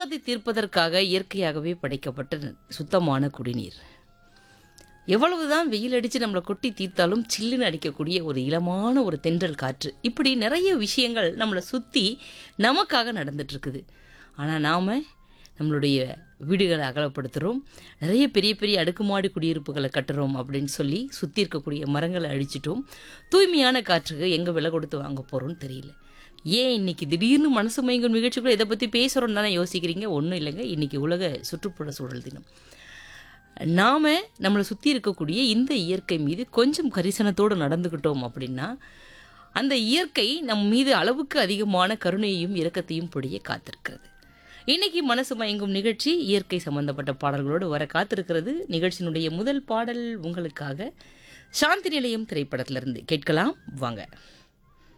தாகத்தை தீர்ப்பதற்காக இயற்கையாகவே படைக்கப்பட்ட சுத்தமான குடிநீர் எவ்வளவுதான் வெயில் அடித்து நம்மளை கொட்டி தீர்த்தாலும் சில்லுன்னு அடிக்கக்கூடிய ஒரு இளமான ஒரு தென்றல் காற்று இப்படி நிறைய விஷயங்கள் நம்மளை சுற்றி நமக்காக நடந்துட்டு இருக்குது ஆனால் நாம் நம்மளுடைய வீடுகளை அகலப்படுத்துகிறோம் நிறைய பெரிய பெரிய அடுக்குமாடி குடியிருப்புகளை கட்டுறோம் அப்படின்னு சொல்லி சுற்றி இருக்கக்கூடிய மரங்களை அழிச்சிட்டோம் தூய்மையான காற்றுக்கு எங்கே விலை கொடுத்து வாங்க போகிறோம்னு தெரியல ஏன் இன்னைக்கு திடீர்னு மனசு மயங்கும் நிகழ்ச்சிக்குள்ள இதை பற்றி பேசுகிறோன்னு தானே யோசிக்கிறீங்க ஒன்றும் இல்லைங்க இன்னைக்கு உலக சுற்றுப்புற சூழல் தினம் நாம் நம்மளை சுற்றி இருக்கக்கூடிய இந்த இயற்கை மீது கொஞ்சம் கரிசனத்தோடு நடந்துக்கிட்டோம் அப்படின்னா அந்த இயற்கை நம் மீது அளவுக்கு அதிகமான கருணையையும் இரக்கத்தையும் பொழிய காத்திருக்கிறது இன்னைக்கு மனசு மயங்கும் நிகழ்ச்சி இயற்கை சம்பந்தப்பட்ட பாடல்களோடு வர காத்திருக்கிறது நிகழ்ச்சியினுடைய முதல் பாடல் உங்களுக்காக சாந்தி நிலையம் திரைப்படத்திலிருந்து கேட்கலாம் வாங்க